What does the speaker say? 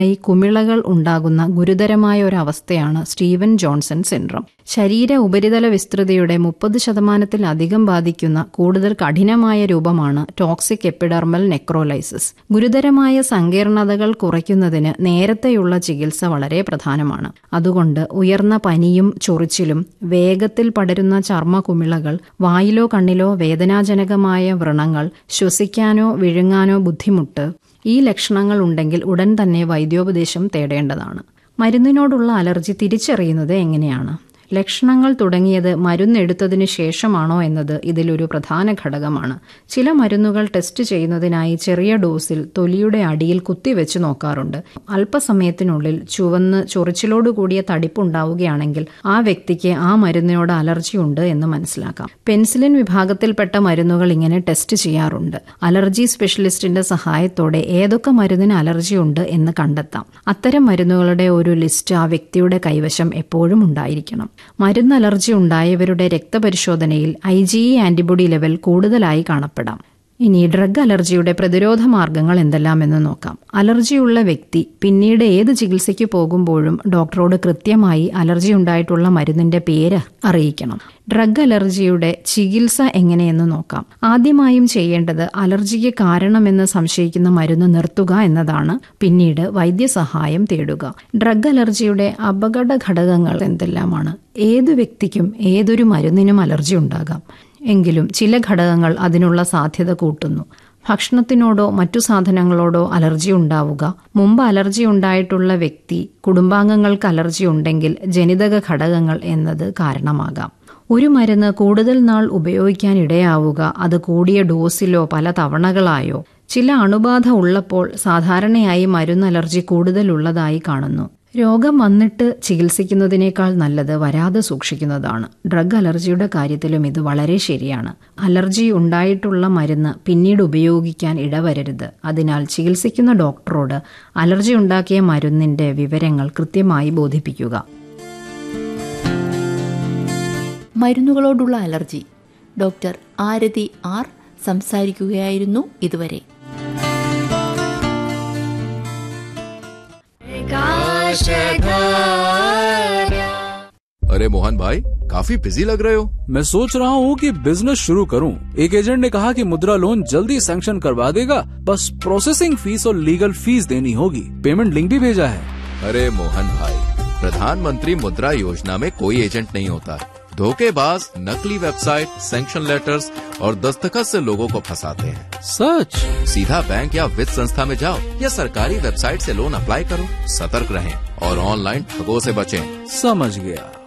ഈ കുമിളകൾ ഉണ്ടാകുന്ന ഗുരുതരമായ ഒരു അവസ്ഥയാണ് സ്റ്റീവൻ ജോൺസൺ സിൻഡ്രം ശരീര ഉപരിതല വിസ്തൃതിയുടെ മുപ്പത് ശതമാനത്തിലധികം ബാധിക്കുന്ന കൂടുതൽ കഠിനമായ രൂപമാണ് ടോക്സിക് എപ്പിഡർമൽ നെക്രോലൈസിസ് ഗുരുതരമായ സങ്കീർണതകൾ കുറയ്ക്കുന്നതിന് നേരത്തെയുള്ള ചികിത്സ വളരെ പ്രധാനമാണ് അതുകൊണ്ട് ഉയർന്ന പനിയും ചൊറിച്ചിലും വേഗത്തിൽ പടരുന്ന ചർമ്മ കുമിളകൾ വായിലോ കണ്ണിലോ വേദനാജനകമായ വ്രണങ്ങൾ ശ്വസിക്കാനോ വിഴുങ്ങാനോ ബുദ്ധിമുട്ട് ഈ ലക്ഷണങ്ങൾ ഉണ്ടെങ്കിൽ ഉടൻ തന്നെ വൈദ്യോപദേശം തേടേണ്ടതാണ് മരുന്നിനോടുള്ള അലർജി തിരിച്ചറിയുന്നത് എങ്ങനെയാണ് ലക്ഷണങ്ങൾ തുടങ്ങിയത് മരുന്നെടുത്തതിന് ശേഷമാണോ എന്നത് ഇതിലൊരു പ്രധാന ഘടകമാണ് ചില മരുന്നുകൾ ടെസ്റ്റ് ചെയ്യുന്നതിനായി ചെറിയ ഡോസിൽ തൊലിയുടെ അടിയിൽ കുത്തിവെച്ച് നോക്കാറുണ്ട് അല്പസമയത്തിനുള്ളിൽ ചുവന്ന് ചൊറിച്ചിലോടുകൂടിയ തടിപ്പുണ്ടാവുകയാണെങ്കിൽ ആ വ്യക്തിക്ക് ആ മരുന്നിനോട് അലർജി ഉണ്ട് എന്ന് മനസ്സിലാക്കാം പെൻസിലിൻ വിഭാഗത്തിൽപ്പെട്ട മരുന്നുകൾ ഇങ്ങനെ ടെസ്റ്റ് ചെയ്യാറുണ്ട് അലർജി സ്പെഷ്യലിസ്റ്റിന്റെ സഹായത്തോടെ ഏതൊക്കെ മരുന്നിന് അലർജി ഉണ്ട് എന്ന് കണ്ടെത്താം അത്തരം മരുന്നുകളുടെ ഒരു ലിസ്റ്റ് ആ വ്യക്തിയുടെ കൈവശം എപ്പോഴും ഉണ്ടായിരിക്കണം മരുന്ന് അലർജി ഉണ്ടായവരുടെ രക്തപരിശോധനയിൽ I G E antibody level കൂടുതലായി കാണപ്പെടാം ഇനി ഡ്രഗ് അലർജിയുടെ പ്രതിരോധ മാർഗങ്ങൾ എന്തെല്ലാമെന്ന് നോക്കാം അലർജിയുള്ള വ്യക്തി പിന്നീട് ഏത് ചികിത്സയ്ക്ക് പോകുമ്പോഴും ഡോക്ടറോട് കൃത്യമായി അലർജി ഉണ്ടായിട്ടുള്ള മരുന്നിന്റെ പേര് അറിയിക്കണം ഡ്രഗ് അലർജിയുടെ ചികിത്സ എങ്ങനെയെന്ന് നോക്കാം ആദ്യമായും ചെയ്യേണ്ടത് അലർജിക്ക് കാരണമെന്ന് സംശയിക്കുന്ന മരുന്ന് നിർത്തുക എന്നതാണ് പിന്നീട് വൈദ്യസഹായം തേടുക ഡ്രഗ് അലർജിയുടെ അപകട ഘടകങ്ങൾ എന്തെല്ലാമാണ് ഏതു വ്യക്തിക്കും ഏതൊരു മരുന്നിനും അലർജി ഉണ്ടാകാം എങ്കിലും ചില ഘടകങ്ങൾ അതിനുള്ള സാധ്യത കൂട്ടുന്നു ഭക്ഷണത്തിനോടോ മറ്റു സാധനങ്ങളോടോ അലർജി ഉണ്ടാവുക മുമ്പ് അലർജി ഉണ്ടായിട്ടുള്ള വ്യക്തി കുടുംബാംഗങ്ങൾക്ക് അലർജി ഉണ്ടെങ്കിൽ ജനിതക ഘടകങ്ങൾ എന്നത് കാരണമാകാം ഒരു മരുന്ന് കൂടുതൽ നാൾ ഉപയോഗിക്കാൻ ഇടയാവുക അത് കൂടിയ ഡോസിലോ പല തവണകളായോ ചില അണുബാധ ഉള്ളപ്പോൾ സാധാരണയായി മരുന്ന് അലർജി കൂടുതലുള്ളതായി കാണുന്നു രോഗം വന്നിട്ട് ചികിത്സിക്കുന്നതിനേക്കാൾ നല്ലത് വരാതെ സൂക്ഷിക്കുന്നതാണ് ഡ്രഗ് അലർജിയുടെ കാര്യത്തിലും ഇത് വളരെ ശരിയാണ് അലർജി ഉണ്ടായിട്ടുള്ള മരുന്ന് പിന്നീട് ഉപയോഗിക്കാൻ ഇടവരരുത് അതിനാൽ ചികിത്സിക്കുന്ന ഡോക്ടറോട് അലർജി ഉണ്ടാക്കിയ മരുന്നിന്റെ വിവരങ്ങൾ കൃത്യമായി ബോധിപ്പിക്കുക മരുന്നുകളോടുള്ള അലർജി ഡോക്ടർ ആരതി ആർ സംസാരിക്കുകയായിരുന്നു ഇതുവരെ अरे मोहन भाई काफी बिजी लग रहे हो मैं सोच रहा हूँ कि बिजनेस शुरू करूँ एक एजेंट ने कहा कि मुद्रा लोन जल्दी सैंक्शन करवा देगा बस प्रोसेसिंग फीस और लीगल फीस देनी होगी पेमेंट लिंक भी भेजा है अरे मोहन भाई प्रधानमंत्री मुद्रा योजना में कोई एजेंट नहीं होता धोखेबाज नकली वेबसाइट सैंक्शन लेटर्स और दस्तखत से लोगों को फंसाते हैं सच सीधा बैंक या वित्त संस्था में जाओ या सरकारी वेबसाइट से लोन अप्लाई करो सतर्क रहें और ऑनलाइन ठगों से बचें समझ गया